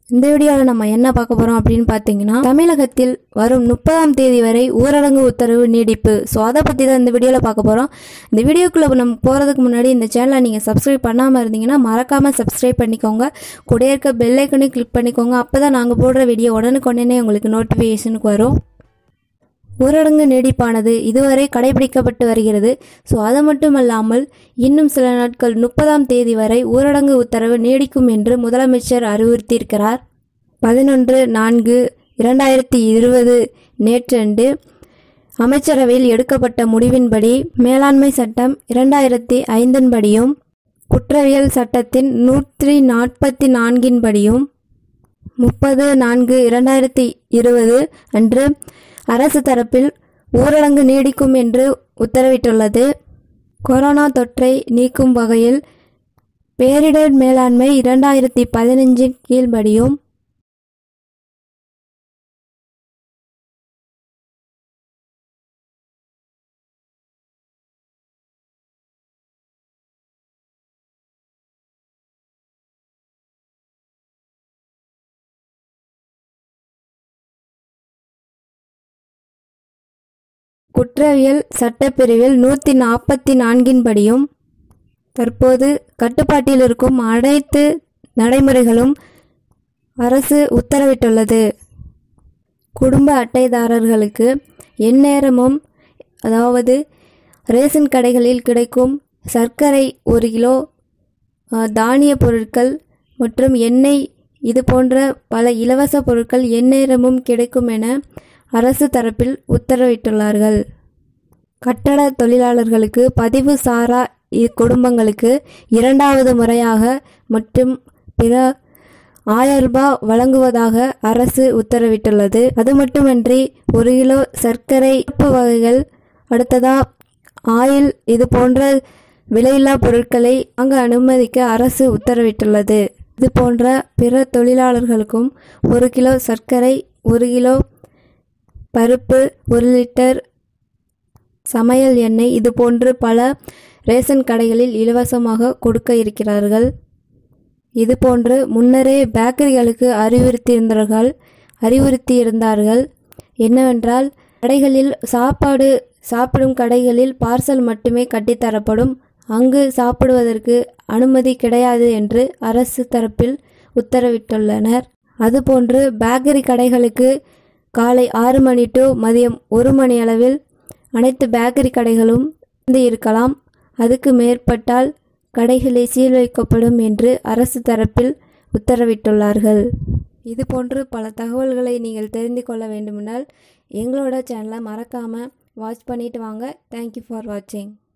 இந்த வீடியோவில் நம்ம என்ன பார்க்க போறோம் அப்படின்னு பார்த்தீங்கன்னா தமிழகத்தில் வரும் முப்பதாம் தேதி வரை ஊரடங்கு உத்தரவு நீடிப்பு ஸோ அதை பற்றி தான் இந்த வீடியோவில் பார்க்க போகிறோம் இந்த வீடியோக்குள்ளே நம்ம போகிறதுக்கு முன்னாடி இந்த சேனலை நீங்கள் சப்ஸ்கிரைப் பண்ணாமல் இருந்தீங்கன்னா மறக்காமல் சப்ஸ்கிரைப் பண்ணிக்கோங்க கூட இருக்க பெல் ஐக்கனையும் கிளிக் பண்ணிக்கோங்க அப்போ தான் நாங்கள் போடுற வீடியோ உடனுக்குடனே உங்களுக்கு நோட்டிஃபிகேஷனுக்கு வரும் ஊரடங்கு நீடிப்பானது இதுவரை கடைபிடிக்கப்பட்டு வருகிறது ஸோ அது மட்டுமல்லாமல் இன்னும் சில நாட்கள் முப்பதாம் தேதி வரை ஊரடங்கு உத்தரவு நீடிக்கும் என்று முதலமைச்சர் அறிவுறுத்தியிருக்கிறார் பதினொன்று நான்கு இரண்டாயிரத்தி இருபது நேற்றன்று அமைச்சரவையில் எடுக்கப்பட்ட முடிவின்படி மேலாண்மை சட்டம் இரண்டாயிரத்தி ஐந்தின்படியும் குற்றவியல் சட்டத்தின் நூற்றி நாற்பத்தி நான்கின்படியும் முப்பது நான்கு இரண்டாயிரத்தி இருபது அன்று அரசு தரப்பில் ஊரடங்கு நீடிக்கும் என்று உத்தரவிட்டுள்ளது கொரோனா தொற்றை நீக்கும் வகையில் பேரிடர் மேலாண்மை இரண்டாயிரத்தி பதினஞ்சின் கீழ்படியும் குற்றவியல் சட்டப்பிரிவில் நூற்றி நாற்பத்தி நான்கின் படியும் தற்போது கட்டுப்பாட்டில் இருக்கும் அனைத்து நடைமுறைகளும் அரசு உத்தரவிட்டுள்ளது குடும்ப அட்டைதாரர்களுக்கு எந்நேரமும் அதாவது ரேஷன் கடைகளில் கிடைக்கும் சர்க்கரை ஒரு கிலோ அஹ், தானிய பொருட்கள் மற்றும் எண்ணெய் இது போன்ற பல இலவச பொருட்கள் எந்நேரமும் கிடைக்கும் என அரசு தரப்பில் உத்தரவிட்டுள்ளார்கள் கட்டட தொழிலாளர்களுக்கு பதிவு சாரா இ- குடும்பங்களுக்கு இரண்டாவது முறையாக மற்றும் பிற ஆயிரம் ரூபாய் வழங்குவதாக அரசு உத்தரவிட்டுள்ளது அது மட்டுமன்றி ஒரு கிலோ சர்க்கரை பருப்பு வகைகள் அடுத்ததா ஆயில் இது போன்ற விலையில்லா பொருட்களை அங்கு அனுமதிக்க அரசு உத்தரவிட்டுள்ளது இது போன்ற பிற தொழிலாளர்களுக்கும் ஒரு கிலோ சர்க்கரை ஒரு கிலோ பருப்பு ஒரு லிட்டர் சமையல் எண்ணெய் இது போன்று பல ரேஷன் கடைகளில் இலவசமாக கொடுக்க இருக்கிறார்கள் இது போன்று முன்னரே பேக்கரிகளுக்கு அறிவுறுத்தியிருந்தார்கள் அறிவுறுத்தியிருந்தார்கள் என்னவென்றால் கடைகளில் சாப்பாடு சாப்பிடும் கடைகளில் பார்சல் மட்டுமே கட்டித்தரப்படும் அங்கு சாப்பிடுவதற்கு அனுமதி கிடையாது என்று அரசு தரப்பில் உத்தரவிட்டுள்ளனர் அதுபோன்று பேக்கரி கடைகளுக்கு காலை ஆறு மணி டு மதியம் ஒரு மணி அளவில் அனைத்து பேக்கரி கடைகளும் திறந்து இருக்கலாம் அதுக்கு மேற்பட்டால் கடைகளை சீல் வைக்கப்படும் என்று அரசு தரப்பில் உத்தரவிட்டுள்ளார்கள் இதுபோன்று பல தகவல்களை நீங்கள் தெரிந்து கொள்ள வேண்டுமென்றால் எங்களோட சேனலை மறக்காமல் வாட்ச் பண்ணிட்டு வாங்க தேங்க்யூ ஃபார் வாட்சிங்